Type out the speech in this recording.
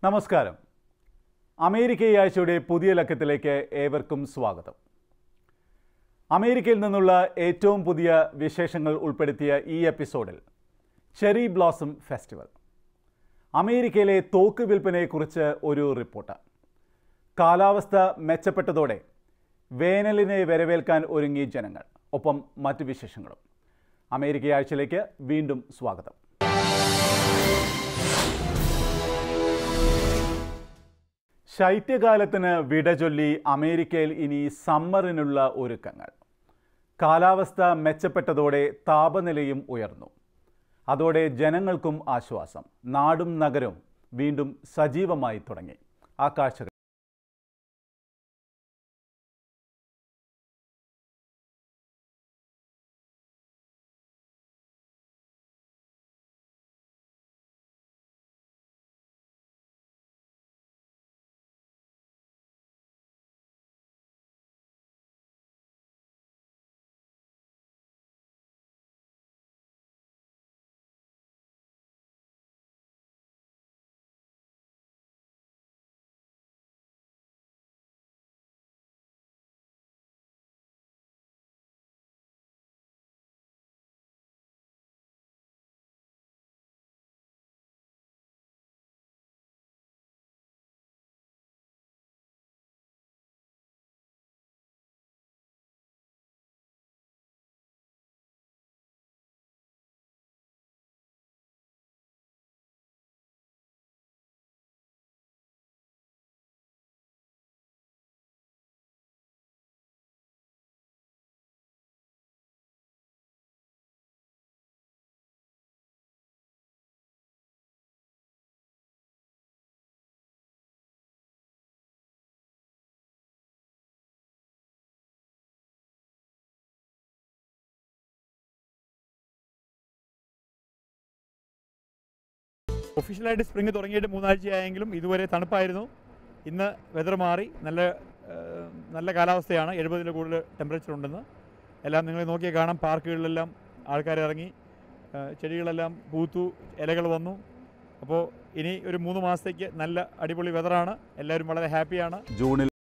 നമസ്കാരം അമേരിക്ക ഈ ആഴ്ചയുടെ പുതിയ ലക്കത്തിലേക്ക് ഏവർക്കും സ്വാഗതം അമേരിക്കയിൽ നിന്നുള്ള ഏറ്റവും പുതിയ വിശേഷങ്ങൾ ഉൾപ്പെടുത്തിയ ഈ എപ്പിസോഡിൽ ചെറി ബ്ലോസം ഫെസ്റ്റിവൽ അമേരിക്കയിലെ തോക്ക് വിൽപ്പനയെക്കുറിച്ച് ഒരു റിപ്പോർട്ട് കാലാവസ്ഥ മെച്ചപ്പെട്ടതോടെ വേനലിനെ വരവേൽക്കാൻ ഒരുങ്ങി ജനങ്ങൾ ഒപ്പം മറ്റ് വിശേഷങ്ങളും അമേരിക്ക ആഴ്ചയിലേക്ക് വീണ്ടും സ്വാഗതം ശൈത്യകാലത്തിന് വിട ചൊല്ലി അമേരിക്കയിൽ ഇനി സമ്മറിനുള്ള ഒരുക്കങ്ങൾ കാലാവസ്ഥ മെച്ചപ്പെട്ടതോടെ താപനിലയും ഉയർന്നു അതോടെ ജനങ്ങൾക്കും ആശ്വാസം നാടും നഗരവും വീണ്ടും സജീവമായി തുടങ്ങി ആ കാഴ്ചകൾ ഒഫീഷ്യലായിട്ട് സ്പ്രിങ് തുടങ്ങിയിട്ട് മൂന്നാഴ്ചയായെങ്കിലും ഇതുവരെ തണുപ്പായിരുന്നു ഇന്ന് വെതർ മാറി നല്ല ഏഹ്, നല്ല കാലാവസ്ഥയാണ് എഴുപതിൽ കൂടുതൽ ടെമ്പറേച്ചർ ഉണ്ടെന്ന് എല്ലാം നിങ്ങൾ നോക്കിയാൽ കാണാം പാർക്കുകളിലെല്ലാം ആൾക്കാർ ഇറങ്ങി ഏഹ്, ചെടികളെല്ലാം പൂത്തു ഇലകൾ വന്നു അപ്പോൾ ഇനി ഒരു മൂന്ന് മാസത്തേക്ക് നല്ല അടിപൊളി വെതറാണ് എല്ലാവരും വളരെ ഹാപ്പിയാണ് ജൂണിൽ